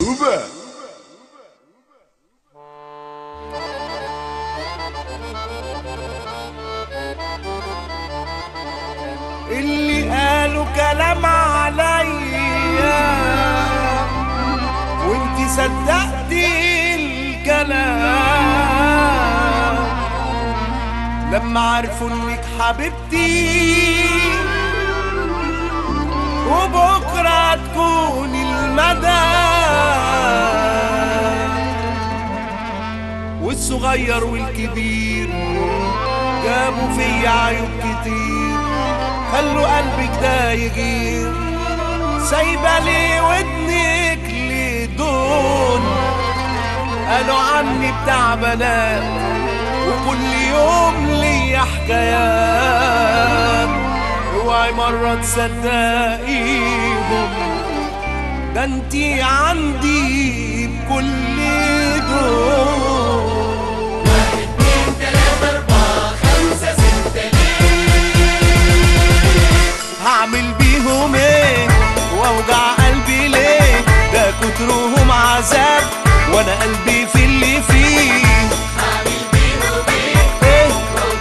اللي قالوا كلام عليا وانت صدقتي الكلام لما عرفوا انك حبيبتي وبكرة تكون المدى والصغير والكبير جابوا فيا عيوب كتير خلوا قلبك ده يغير سايبة لي ودنك لدون قالوا عني بتاع بنات وكل يوم ليا حكايات اوعي مرة تصدقيهم ده انتي عندي بكل دول هعمل بيهم ايه واوجع قلبي ليه ده كترهم عذاب وانا قلبي في اللي فيه إيه؟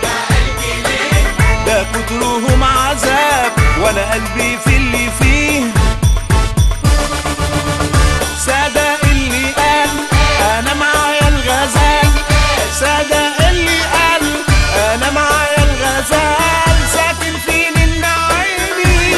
ده كترهم عذاب وانا قلبي في اللي فيه صدق اللي قال انا معايا الغزال صدق اللي قال انا معايا الغزال ساكن فين النعيمي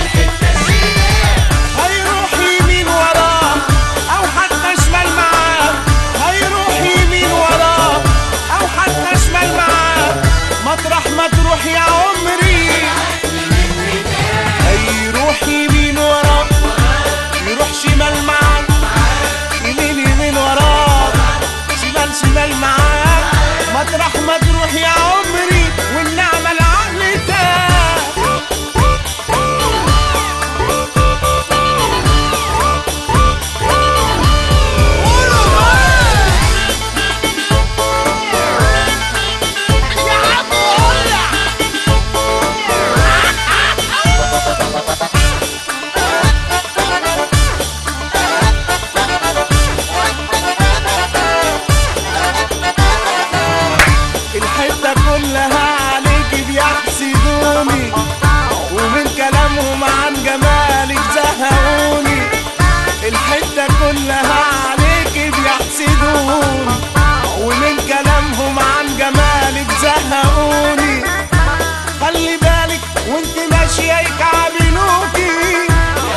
هيروح يمين وراه او حتى شمال معاه هيروح يمين وراه او حتى شمال معاه مطرح ما تروح يا عمري هيروح يمين وراه يروح شمال معاه يمين يمين وراه شمال شمال معاه مطرح ما تروح يا عمري والنعمة العقل تاه الحتة كلها عليك بيحسدوني ومن كلامهم عن جمالك زهقوني الحتة كلها عليك بيحسدوني ومن كلامهم عن جمالك زهقوني خلي بالك وانت ماشية يكعبلوكي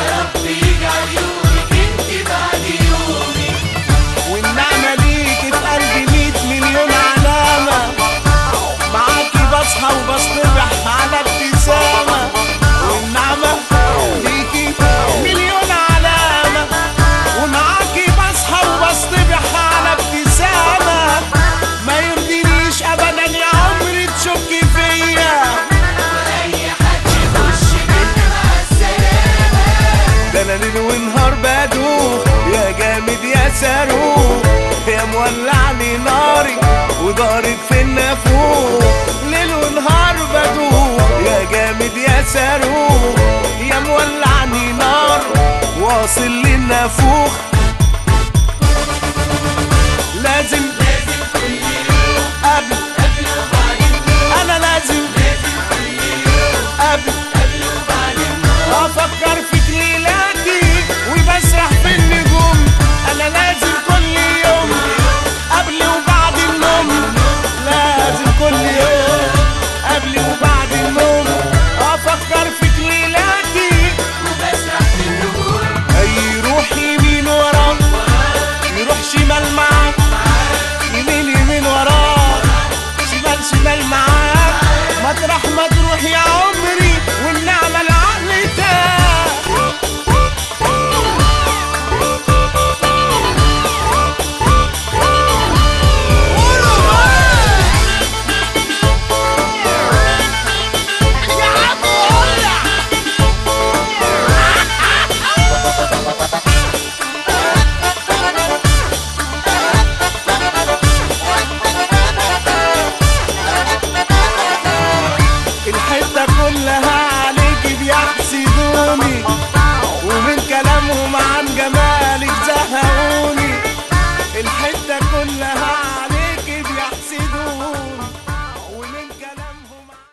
والنعمة ليكي في قلبي مية مليون علامة معاكي بصحى وبصطبح على ابتسامة والنعمة ليكي مليون علامة ومعاكي بصحى وبصطبح على ابتسامة ما يرضينيش ابدا يا عمري تشكي فيا ده انا ليل ونهار بدوخ يا جامد يا صاروخ يا مولع